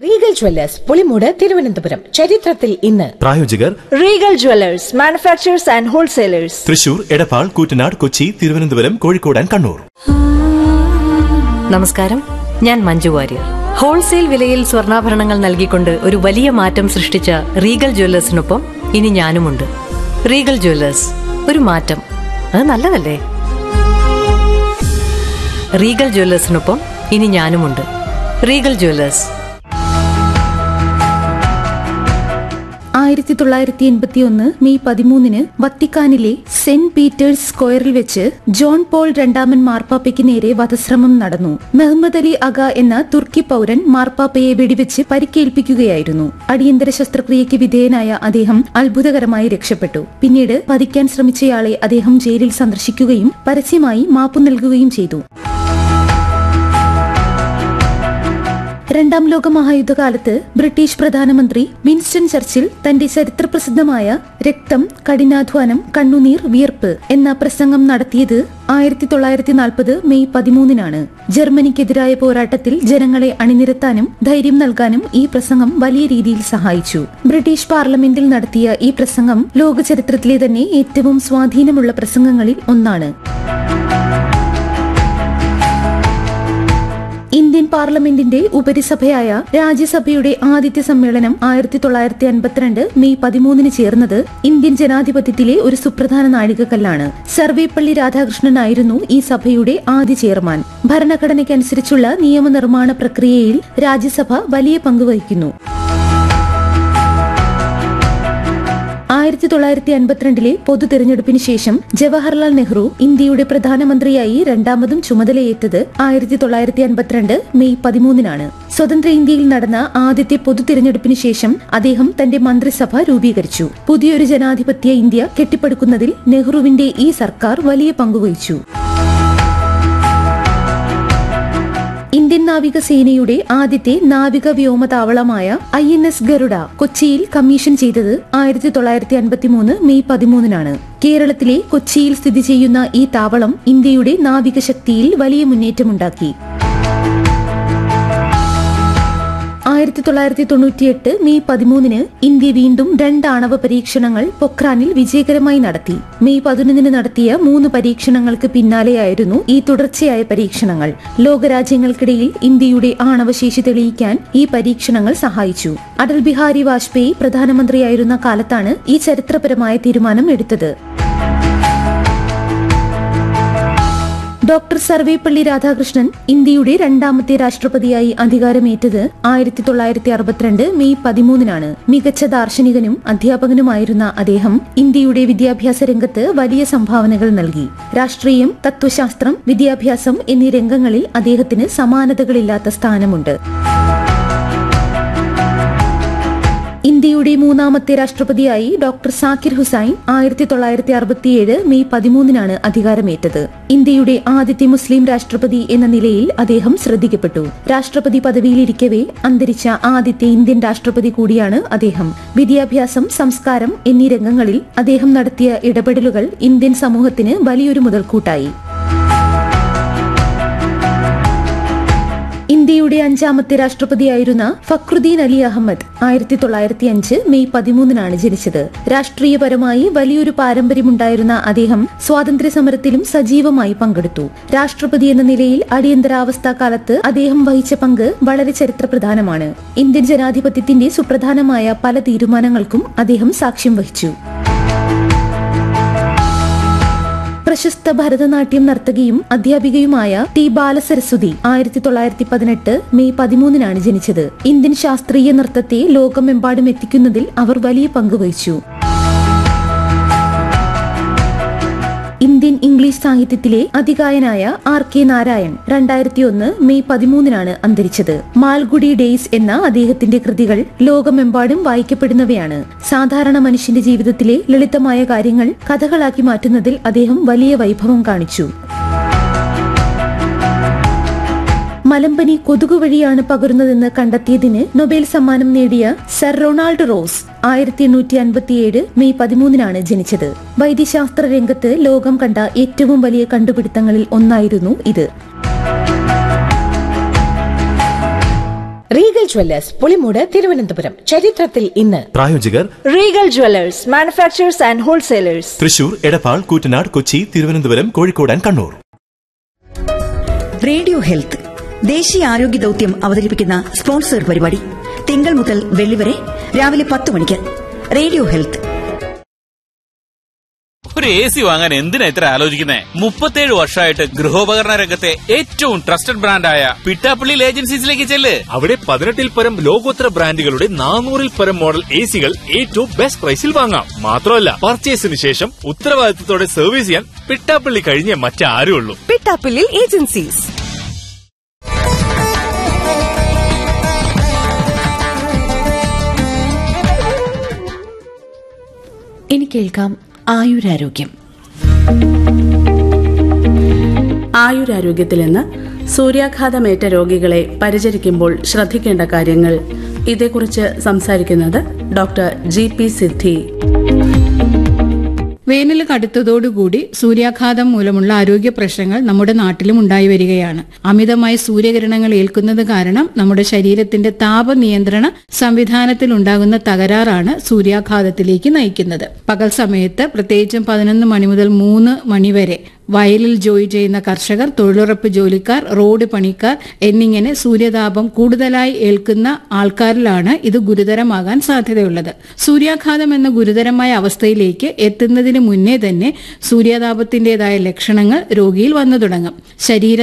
Regal jewellers Pulimood Thiruvananthapuram ചരിത്രത്തിൽ ഇന്ന് പ്രായോജകർ Regal Jewelers, manufacturers and wholesalers. Thrissur Edappal Koottanad Kochi Thiruvananthapuram Kozhikode and Kannur നമസ്കാരം ഞാൻ മഞ്ജു വാര്യർ ഹോൾസെയിൽ വിലയിൽ സ്വർണ്ണാഭരണങ്ങൾ നൽകിക്കൊണ്ട് ഒരു വലിയ മാറ്റം സൃഷ്ടിച്ച റീഗൽ ജ്വല്ലേഴ്സിനൊപ്പം ഇനി ഞാനുമുണ്ട് റീഗൽ ജ്വല്ലേഴ്സ് ഒരു മാറ്റം അത് നല്ലതല്ലേ റീഗൽ ജ്വല്ലേഴ്സിനൊപ്പം ഇനി ഞാനുമുണ്ട് റീഗൽ ജ്വല്ലേഴ്സ് ആയിരത്തി തൊള്ളായിരത്തി എൺപത്തി ഒന്ന് മെയ് പതിമൂന്നിന് വത്തിക്കാനിലെ സെന്റ് പീറ്റേഴ്സ് സ്ക്വയറിൽ വെച്ച് ജോൺ പോൾ രണ്ടാമൻ മാർപ്പാപ്പയ്ക്ക് നേരെ വധശ്രമം നടന്നു മെഹമ്മദ് അലി അഗ എന്ന തുർക്കി പൗരൻ മാർപ്പാപ്പയെ വെടിവെച്ച് പരിക്കേൽപ്പിക്കുകയായിരുന്നു അടിയന്തര ശസ്ത്രക്രിയയ്ക്ക് വിധേയനായ അദ്ദേഹം അത്ഭുതകരമായി രക്ഷപ്പെട്ടു പിന്നീട് വധിക്കാൻ ശ്രമിച്ചയാളെ അദ്ദേഹം ജയിലിൽ സന്ദർശിക്കുകയും പരസ്യമായി മാപ്പു നൽകുകയും ചെയ്തു രണ്ടാം ലോക മഹായുദ്ധകാലത്ത് ബ്രിട്ടീഷ് പ്രധാനമന്ത്രി വിൻസ്റ്റൺ ചർച്ചിൽ തന്റെ ചരിത്രപ്രസിദ്ധമായ രക്തം കഠിനാധ്വാനം കണ്ണുനീർ വിയർപ്പ് എന്ന പ്രസംഗം നടത്തിയത് ആയിരത്തി തൊള്ളായിരത്തി നാൽപ്പത് മെയ് പതിമൂന്നിനാണ് ജർമ്മനിക്കെതിരായ പോരാട്ടത്തിൽ ജനങ്ങളെ അണിനിരത്താനും ധൈര്യം നൽകാനും ഈ പ്രസംഗം വലിയ രീതിയിൽ സഹായിച്ചു ബ്രിട്ടീഷ് പാർലമെന്റിൽ നടത്തിയ ഈ പ്രസംഗം ലോക ചരിത്രത്തിലെ തന്നെ ഏറ്റവും സ്വാധീനമുള്ള പ്രസംഗങ്ങളിൽ ഒന്നാണ് ഇന്ത്യൻ പാർലമെന്റിന്റെ ഉപരിസഭയായ രാജ്യസഭയുടെ ആദ്യത്തെ സമ്മേളനം ആയിരത്തി തൊള്ളായിരത്തി അൻപത്തിരണ്ട് മെയ് പതിമൂന്നിന് ചേർന്നത് ഇന്ത്യൻ ജനാധിപത്യത്തിലെ ഒരു സുപ്രധാന നാഴികക്കല്ലാണ് സർവേപ്പള്ളി രാധാകൃഷ്ണനായിരുന്നു ഈ സഭയുടെ ആദ്യ ചെയർമാൻ ഭരണഘടനയ്ക്കനുസരിച്ചുള്ള നിയമനിർമ്മാണ പ്രക്രിയയിൽ രാജ്യസഭ വലിയ പങ്ക് വഹിക്കുന്നു ആയിരത്തി തൊള്ളായിരത്തി അൻപത്തിരണ്ടിലെ പൊതു തെരഞ്ഞെടുപ്പിന് ശേഷം ജവഹർലാൽ നെഹ്റു ഇന്ത്യയുടെ പ്രധാനമന്ത്രിയായി രണ്ടാമതും ചുമതലയേറ്റത് ആയിരത്തി തൊള്ളായിരത്തി അൻപത്തിരണ്ട് മെയ് പതിമൂന്നിനാണ് സ്വതന്ത്ര ഇന്ത്യയിൽ നടന്ന ആദ്യത്തെ പൊതു തിരഞ്ഞെടുപ്പിന് ശേഷം അദ്ദേഹം തന്റെ മന്ത്രിസഭ രൂപീകരിച്ചു പുതിയൊരു ജനാധിപത്യ ഇന്ത്യ കെട്ടിപ്പടുക്കുന്നതിൽ നെഹ്റുവിന്റെ ഈ സർക്കാർ വലിയ പങ്കുവഹിച്ചു ഇന്ത്യൻ നാവികസേനയുടെ ആദ്യത്തെ നാവിക വ്യോമതാവളമായ ഐ എൻ എസ് ഗരുഡ കൊച്ചിയിൽ കമ്മീഷൻ ചെയ്തത് ആയിരത്തി തൊള്ളായിരത്തി അൻപത്തിമൂന്ന് മെയ് പതിമൂന്നിനാണ് കേരളത്തിലെ കൊച്ചിയിൽ സ്ഥിതി ചെയ്യുന്ന ഈ താവളം ഇന്ത്യയുടെ നാവിക ശക്തിയിൽ വലിയ മുന്നേറ്റമുണ്ടാക്കി ആയിരത്തി തൊള്ളായിരത്തി തൊണ്ണൂറ്റിയെട്ട് മെയ് പതിമൂന്നിന് ഇന്ത്യ വീണ്ടും രണ്ട് ആണവ പരീക്ഷണങ്ങൾ പൊക്രാനിൽ വിജയകരമായി നടത്തി മെയ് പതിനൊന്നിന് നടത്തിയ മൂന്ന് പരീക്ഷണങ്ങൾക്ക് പിന്നാലെയായിരുന്നു ഈ തുടർച്ചയായ പരീക്ഷണങ്ങൾ ലോകരാജ്യങ്ങൾക്കിടയിൽ ഇന്ത്യയുടെ ആണവശേഷി തെളിയിക്കാൻ ഈ പരീക്ഷണങ്ങൾ സഹായിച്ചു അടൽ ബിഹാരി വാജ്പേയി പ്രധാനമന്ത്രിയായിരുന്ന കാലത്താണ് ഈ ചരിത്രപരമായ തീരുമാനം എടുത്തത് ഡോക്ടർ സർവേപ്പള്ളി രാധാകൃഷ്ണൻ ഇന്ത്യയുടെ രണ്ടാമത്തെ രാഷ്ട്രപതിയായി അധികാരമേറ്റത് ആയിരത്തി തൊള്ളായിരത്തി അറുപത്തിരണ്ട് മെയ് പതിമൂന്നിനാണ് മികച്ച ദാർശനികനും അധ്യാപകനുമായിരുന്ന അദ്ദേഹം ഇന്ത്യയുടെ വിദ്യാഭ്യാസ രംഗത്ത് വലിയ സംഭാവനകൾ നൽകി രാഷ്ട്രീയം തത്വശാസ്ത്രം വിദ്യാഭ്യാസം എന്നീ രംഗങ്ങളിൽ അദ്ദേഹത്തിന് സമാനതകളില്ലാത്ത സ്ഥാനമുണ്ട് ഇന്ത്യയുടെ മൂന്നാമത്തെ രാഷ്ട്രപതിയായി ഡോക്ടർ സാക്കിർ ഹുസൈൻ ആയിരത്തി തൊള്ളായിരത്തി അറുപത്തിയേഴ് മെയ് പതിമൂന്നിനാണ് അധികാരമേറ്റത് ഇന്ത്യയുടെ ആദ്യത്തെ മുസ്ലിം രാഷ്ട്രപതി എന്ന നിലയിൽ അദ്ദേഹം ശ്രദ്ധിക്കപ്പെട്ടു രാഷ്ട്രപതി പദവിയിലിരിക്കവേ അന്തരിച്ച ആദ്യത്തെ ഇന്ത്യൻ രാഷ്ട്രപതി കൂടിയാണ് അദ്ദേഹം വിദ്യാഭ്യാസം സംസ്കാരം എന്നീ രംഗങ്ങളിൽ അദ്ദേഹം നടത്തിയ ഇടപെടലുകൾ ഇന്ത്യൻ സമൂഹത്തിന് വലിയൊരു മുതൽക്കൂട്ടായി ഇന്ത്യയുടെ അഞ്ചാമത്തെ രാഷ്ട്രപതിയായിരുന്ന ഫക്രുദ്ദീൻ അലി അഹമ്മദ് ആയിരത്തി തൊള്ളായിരത്തി അഞ്ച് മെയ് പതിമൂന്നിനാണ് ജനിച്ചത് രാഷ്ട്രീയപരമായി വലിയൊരു പാരമ്പര്യമുണ്ടായിരുന്ന അദ്ദേഹം സ്വാതന്ത്ര്യ സമരത്തിലും സജീവമായി പങ്കെടുത്തു രാഷ്ട്രപതി എന്ന നിലയിൽ അടിയന്തരാവസ്ഥ കാലത്ത് അദ്ദേഹം വഹിച്ച പങ്ക് വളരെ ചരിത്രപ്രധാനമാണ് ഇന്ത്യൻ ജനാധിപത്യത്തിന്റെ സുപ്രധാനമായ പല തീരുമാനങ്ങൾക്കും അദ്ദേഹം സാക്ഷ്യം വഹിച്ചു പ്രശസ്ത ഭരതനാട്യം നർത്തകിയും അധ്യാപികയുമായ ടി ബാലസരസ്വതി ആയിരത്തി തൊള്ളായിരത്തി പതിനെട്ട് മെയ് പതിമൂന്നിനാണ് ജനിച്ചത് ഇന്ത്യൻ ശാസ്ത്രീയ നൃത്തത്തെ ലോകമെമ്പാടും എത്തിക്കുന്നതിൽ അവർ വലിയ പങ്കുവഹിച്ചു ഇന്ത്യൻ ഇംഗ്ലീഷ് സാഹിത്യത്തിലെ അതികായനായ ആർ കെ നാരായൺ രണ്ടായിരത്തി ഒന്ന് മെയ് പതിമൂന്നിനാണ് അന്തരിച്ചത് മാൽഗുഡി ഡേയ്സ് എന്ന അദ്ദേഹത്തിന്റെ കൃതികൾ ലോകമെമ്പാടും വായിക്കപ്പെടുന്നവയാണ് സാധാരണ മനുഷ്യന്റെ ജീവിതത്തിലെ ലളിതമായ കാര്യങ്ങൾ കഥകളാക്കി മാറ്റുന്നതിൽ അദ്ദേഹം വലിയ വൈഭവം കാണിച്ചു മലമ്പനി കൊതുകു വഴിയാണ് പകരുന്നതെന്ന് കണ്ടെത്തിയതിന് നൊബേൽ സമ്മാനം നേടിയ സർ റൊണാൾഡ് റോസ് ആയിരത്തി എണ്ണൂറ്റി അൻപത്തിയേഴ് മെയ് പതിമൂന്നിനാണ് ജനിച്ചത് വൈദ്യശാസ്ത്ര രംഗത്ത് ലോകം കണ്ട ഏറ്റവും വലിയ കണ്ടുപിടുത്തങ്ങളിൽ ഒന്നായിരുന്നു ഇത് Regal Regal jewellers Pulimood Thiruvananthapuram ചരിത്രത്തിൽ ഇന്ന് പ്രായോജകർ Regal Jewelers, manufacturers and wholesalers. Thrissur Edappal Koottanad Kochi Thiruvananthapuram Kozhikode and Kannur radio health ദേശീയ ആരോഗ്യ ദൌത്യം അവതരിപ്പിക്കുന്ന സ്പോൺസർ പരിപാടി തിങ്കൾ മുതൽ വെള്ളി വരെ രാവിലെ പത്ത് മണിക്ക് റേഡിയോ ഹെൽത്ത് ഒരു എ സി വാങ്ങാൻ എന്തിനാ ഇത്ര ആലോചിക്കുന്നേ മുപ്പത്തേഴ് വർഷമായിട്ട് ഗൃഹോപകരണ രംഗത്തെ ഏറ്റവും ട്രസ്റ്റഡ് ബ്രാൻഡായ പിട്ടാപ്പള്ളി ഏജൻസീസിലേക്ക് ചെല്ല് അവിടെ പതിനെട്ടിൽ പരം ലോകോത്തര ബ്രാൻഡുകളുടെ നാനൂറിൽ പരം മോഡൽ എ സികൾ ഏറ്റവും ബെസ്റ്റ് പ്രൈസിൽ വാങ്ങാം മാത്രമല്ല പർച്ചേസിന് ശേഷം ഉത്തരവാദിത്തത്തോടെ സർവീസ് ചെയ്യാൻ പിട്ടാപ്പള്ളി കഴിഞ്ഞേ മറ്റാരും ഉള്ളൂ പിട്ടാപ്പിള്ളിൽ ഏജൻസീസ് ഇനി കേൾക്കാം ആയുരാരോഗ്യം ആയുരാരോഗ്യത്തിൽ നിന്ന് സൂര്യാഘാതമേറ്റ രോഗികളെ പരിചരിക്കുമ്പോൾ ശ്രദ്ധിക്കേണ്ട കാര്യങ്ങൾ ഇതേക്കുറിച്ച് സംസാരിക്കുന്നത് ഡോക്ടർ ജി പി സിദ്ധി വേനൽ കടുത്തതോടുകൂടി സൂര്യാഘാതം മൂലമുള്ള ആരോഗ്യ പ്രശ്നങ്ങൾ നമ്മുടെ നാട്ടിലും ഉണ്ടായി വരികയാണ് അമിതമായി സൂര്യകിരണങ്ങൾ ഏൽക്കുന്നത് കാരണം നമ്മുടെ ശരീരത്തിന്റെ താപനിയന്ത്രണ സംവിധാനത്തിൽ ഉണ്ടാകുന്ന തകരാറാണ് സൂര്യാഘാതത്തിലേക്ക് നയിക്കുന്നത് പകൽ സമയത്ത് പ്രത്യേകിച്ചും പതിനൊന്ന് മണി മുതൽ മൂന്ന് മണി വരെ വയലിൽ ജോലി ചെയ്യുന്ന കർഷകർ തൊഴിലുറപ്പ് ജോലിക്കാർ റോഡ് പണിക്കാർ എന്നിങ്ങനെ സൂര്യതാപം കൂടുതലായി ഏൽക്കുന്ന ആൾക്കാരിലാണ് ഇത് ഗുരുതരമാകാൻ സാധ്യതയുള്ളത് സൂര്യാഘാതം എന്ന ഗുരുതരമായ അവസ്ഥയിലേക്ക് എത്തുന്നതിന് മുന്നേ തന്നെ സൂര്യാതാപത്തിന്റേതായ ലക്ഷണങ്ങൾ രോഗിയിൽ വന്നു തുടങ്ങും ശരീര